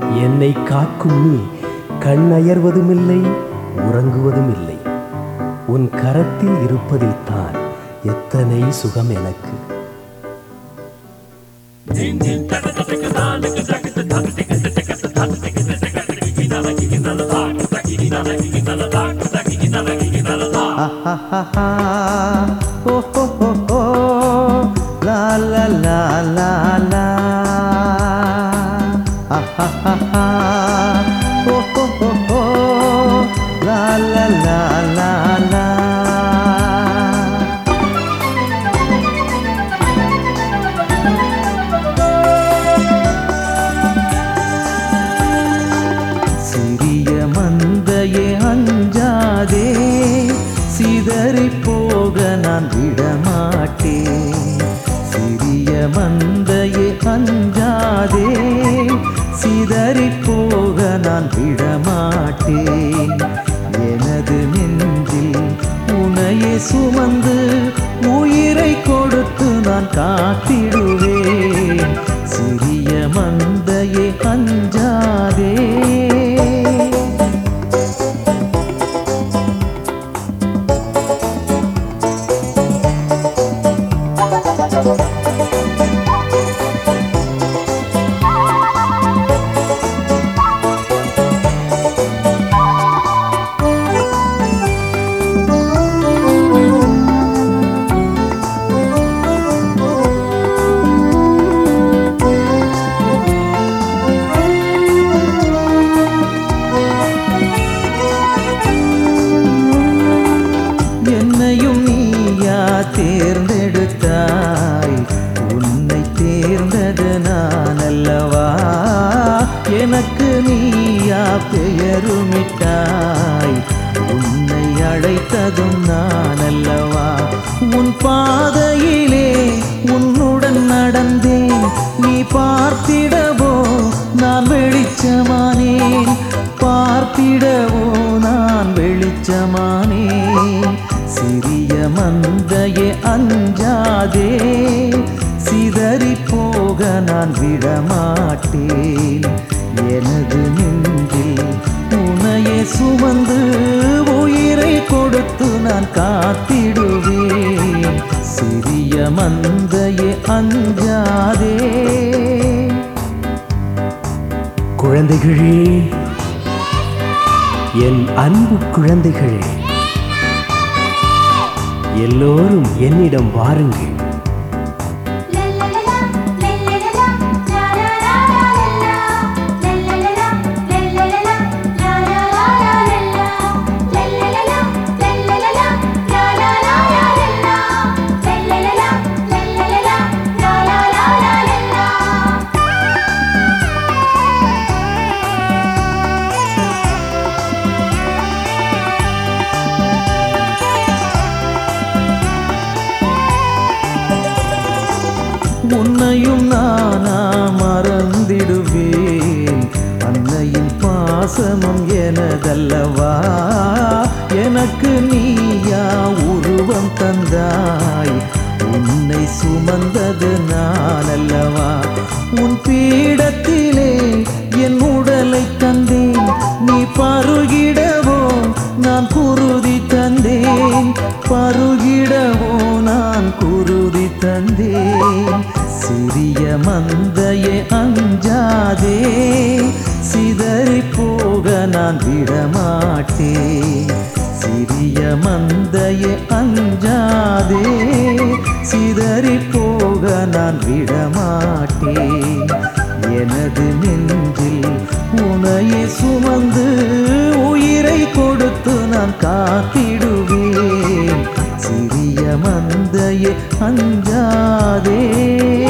என்னை காக்கும் நீ கண் அயர்வதுமில்லை உறங்குவதுமில்லை உன் கரத்தில் இருப்பதில் தான் எத்தனை சுகம் எனக்கு Oh, oh, oh, oh. La, la, la, la, la. Ah, ha, ha, ha. Oh, oh, oh, oh. La, la, la, la, la. சிறிய மந்தையே அஞ்சாதே சிதறி போக நான் விடமாட்டேன் சிறிய மந்தையே அஞ்சாதே சிதறி போக நான் விடமாட்டேன் எனது நெஞ்சில் உனையே சுமந்து உயிரை கொடுத்து நான் காத்திடுவேன் சிறிய மந்தையே அஞ்சாதே என்னையும் நீயா தேர்ந்தெடுத்தாய் உன்னை தேர்ந்தது நான் அல்லவா எனக்கு நீயா பெயருமிட்டாய் உன்னை அழைத்ததும் நான் அல்லவா உன் பாதையிலே உன்னுடன் நடந்தேன் நீ பார்த்திடவோ நான் வெளிச்சமானேன் பார்த்திடவோ நான் வெளிச்சமானேன் சிறிய மந்தையே அஞ்சாதே சிதறி போக நான் விடமாட்டேன் எனது நெஞ்சில் உனையே சுமந்து உயிரை கொடுத்து நான் காத்திடுவேன் சிறிய மந்தையே அஞ்சாதே குழந்தைகளே என் அன்பு குழந்தைகளே எல்லோரும் என்னிடம் வாருங்கள் உன்னையும் நானா மறந்திடுவேன் அன்னையின் பாசமும் எனதல்லவா எனக்கு நீயா உருவம் தந்தாய் உன்னை சுமந்தது நான் அல்லவா உன் பீடத்திலே என் உடலை தந்தேன் நீ பருகிடவோ நான் குருதி தந்தேன் பருகிடவோ நான் குருதி தந்தேன் சிறிய மந்தையே அஞ்சாதே சிதறி போக நான் விடமாட்டேன் சிறிய மந்தையே அஞ்சாதே சிதறி போக நான் விடமாட்டேன் எனது நெஞ்சில் உனையை சுமந்து உயிரை கொடுத்து நான் காத்திடுவேன் சிறிய மந்தையே அஞ்சாதே